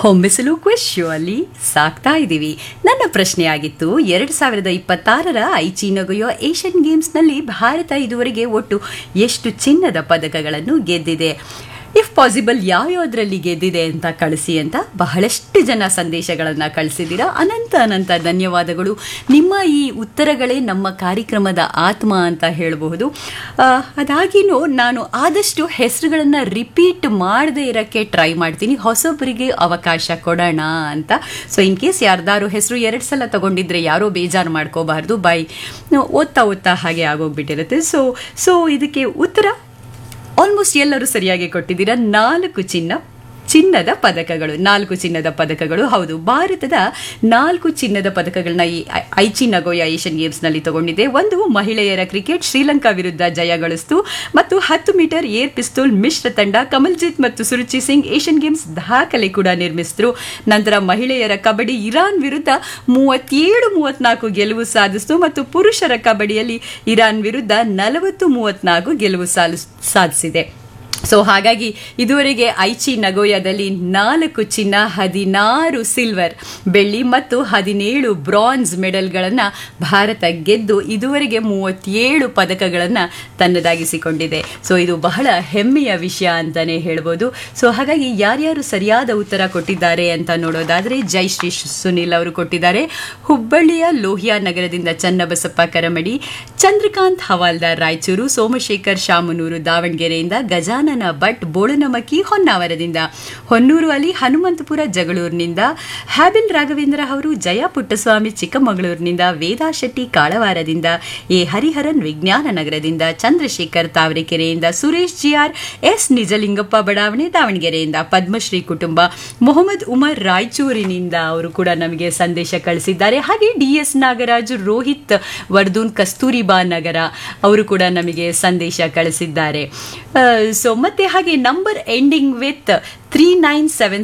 ಹೊಂಬಿಸಲು ಕ್ವಿಶ್ show ಅಲ್ಲಿ ಸಾಕ್ತಾ ಇದ್ದೀವಿ ನನ್ನ ಪ್ರಶ್ನೆ ಆಗಿತ್ತು ಎರಡು ಸಾವಿರದ ಇಪ್ಪತ್ತಾರರ ಐಚಿ ನಗೊಯೋ ಏಷ್ಯನ್ ಗೇಮ್ಸ್ನಲ್ಲಿ ಭಾರತ ಇದುವರೆಗೆ ಒಟ್ಟು ಎಷ್ಟು ಚಿನ್ನದ ಪದಕಗಳನ್ನು ಗೆದ್ದಿದೆ ಇಫ್ ಪಾಸಿಬಲ್ ಯಾವ್ಯಾವುದರಲ್ಲಿ ಗೆದ್ದಿದೆ ಅಂತ ಕಳಿಸಿ ಅಂತ ಬಹಳಷ್ಟು ಜನ ಸಂದೇಶಗಳನ್ನು ಕಳಿಸಿದ್ದೀರಾ ಅನಂತ ಅನಂತ ಧನ್ಯವಾದಗಳು ನಿಮ್ಮ ಈ ಉತ್ತರಗಳೇ ನಮ್ಮ ಕಾರ್ಯಕ್ರಮದ ಆತ್ಮ ಅಂತ ಹೇಳಬಹುದು ಆ, ಅದಾಗಿನೂ ನಾನು ಆದಷ್ಟು ಹೆಸರುಗಳನ್ನು ರಿಪೀಟ್ ಮಾಡದೇ ಇರೋಕ್ಕೆ ಟ್ರೈ ಮಾಡ್ತೀನಿ ಹೊಸೊಬ್ಬರಿಗೆ ಅವಕಾಶ ಕೊಡೋಣ ಅಂತ ಸೊ ಇನ್ ಕೇಸ್ ಯಾರ್ದಾರು ಹೆಸರು ಎರಡು ಸಲ ತಗೊಂಡಿದ್ರೆ ಯಾರೋ ಬೇಜಾರು ಮಾಡ್ಕೋಬಾರ್ದು ಬೈ ಓದ್ತಾ ಓದ್ತಾ ಹಾಗೆ ಆಗೋಗ್ಬಿಟ್ಟಿರುತ್ತೆ ಸೊ ಸೊ ಇದಕ್ಕೆ ಉತ್ತರ ಆಲ್ಮೋಸ್ಟ್ ಎಲ್ಲರೂ ಸರಿಯಾಗಿ ಕೊಟ್ಟಿದ್ದೀರಾ ನಾಲ್ಕು ಚಿನ್ನ ಚಿನ್ನದ ಪದಕಗಳು ನಾಲ್ಕು ಚಿನ್ನದ ಪದಕಗಳು ಹೌದು ಭಾರತದ ನಾಲ್ಕು ಚಿನ್ನದ ಪದಕಗಳನ್ನ ಈ ಐ- ಐಚಿ ನಗೋಯಾ ಏಷ್ಯನ್ ಗೇಮ್ಸ್ನಲ್ಲಿ ತಗೊಂಡಿದೆ ಒಂದು ಮಹಿಳೆಯರ ಕ್ರಿಕೆಟ್ ಶ್ರೀಲಂಕಾ ವಿರುದ್ಧ ಜಯ ಗಳಿಸಿತು ಮತ್ತು ಹತ್ತು ಮೀಟರ್ ಏರ್ ಪಿಸ್ತೂಲ್ ಮಿಶ್ರ ತಂಡ ಕಮಲ್ಜಿತ್ ಮತ್ತು ಸುರುಚಿ ಸಿಂಗ್ ಏಷ್ಯನ್ ಗೇಮ್ಸ್ ದಾಖಲೆ ಕೂಡ ನಿರ್ಮಿಸಿದ್ರು ನಂತರ ಮಹಿಳೆಯರ ಕಬಡ್ಡಿ ಇರಾನ್ ವಿರುದ್ಧ ಮೂವತ್ತೇಳು ಮೂವತ್ನಾಲ್ಕು ಗೆಲುವು ಸಾಧಿಸಿತು ಮತ್ತು ಪುರುಷರ ಕಬಡ್ಡಿಯಲ್ಲಿ ಇರಾನ್ ವಿರುದ್ಧ ನಲವತ್ತು ಮೂವತ್ನಾಲ್ಕು ಗೆಲುವು ಸಾಲಿಸ್- ಸಾಧಿಸಿದೆ ಸೊ ಹಾಗಾಗಿ ಇದುವರೆಗೆ ಐಚಿ ನಗೋಯಾದಲ್ಲಿ ನಾಲ್ಕು ಚಿನ್ನ ಹದಿನಾರು ಸಿಲ್ವರ್ ಬೆಳ್ಳಿ ಮತ್ತು ಹದಿನೇಳು ಬ್ರಾನ್ಸ್ ಮೆಡಲ್ಗಳನ್ನು ಭಾರತ ಗೆದ್ದು ಇದುವರೆಗೆ ಮೂವತ್ತೇಳು ಪದಕಗಳನ್ನು ತನ್ನದಾಗಿಸಿಕೊಂಡಿದೆ ಸೊ ಇದು ಬಹಳ ಹೆಮ್ಮೆಯ ವಿಷಯ ಅಂತಾನೆ ಹೇಳ್ಬೋದು ಸೊ ಹಾಗಾಗಿ ಯಾರ್ಯಾರು ಸರಿಯಾದ ಉತ್ತರ ಕೊಟ್ಟಿದ್ದಾರೆ ಅಂತ ನೋಡೋದಾದ್ರೆ ಜೈಶ್ರೀ ಸುನಿಲ್ ಅವರು ಕೊಟ್ಟಿದ್ದಾರೆ ಹುಬ್ಬಳ್ಳಿಯ ಲೋಹಿಯಾ ನಗರದಿಂದ ಚನ್ನಬಸಪ್ಪ ಕರಮಡಿ ಚಂದ್ರಕಾಂತ್ ಹವಾಲ್ದಾರ್ ರಾಯಚೂರು ಸೋಮಶೇಖರ್ ಶಾಮನೂರು ದಾವಣಗೆರೆಯಿಂದ ಗಜಾನನ ಭಟ್ ಬೋಳನಮಕ್ಕಿ ಹೊನ್ನಾವರದಿಂದ ಹೊನ್ನೂರು ಅಲಿ ಹನುಮಂತಪುರ ಜಗಳೂರಿನಿಂದ ಹ್ಯಾಬಿಲ್ ರಾಘವೇಂದ್ರ ಅವರು ಜಯ ಪುಟ್ಟಸ್ವಾಮಿ ಚಿಕ್ಕಮಗಳೂರಿನಿಂದ ವೇದಾ ಶೆಟ್ಟಿ ಕಾಳವಾರದಿಂದ ಎ ಹರಿಹರನ್ ವಿಜ್ಞಾನ ನಗರದಿಂದ ಚಂದ್ರಶೇಖರ್ ತಾವರೆಕೆರೆಯಿಂದ ಸುರೇಶ್ ಜಿಆರ್ ಎಸ್ ನಿಜಲಿಂಗಪ್ಪ ಬಡಾವಣೆ ದಾವಣಗೆರೆಯಿಂದ ಪದ್ಮಶ್ರೀ ಕುಟುಂಬ ಮೊಹಮ್ಮದ್ ಉಮರ್ ರಾಯಚೂರಿನಿಂದ ಅವರು ಕೂಡ ನಮಗೆ ಸಂದೇಶ ಕಳಿಸಿದ್ದಾರೆ ಹಾಗೆ ಡಿ ಎಸ್ ನಾಗರಾಜು ರೋಹಿತ್ ವರ್ಧೂನ್ ಕಸ್ತೂರಿಬಾ ನಗರ ಅವರು ಕೂಡ ನಮಗೆ ಸಂದೇಶ ಕಳಿಸಿದ್ದಾರೆ ಸೊ ಮತ್ತೆ ಹಾಗೆ number ending with three nine seven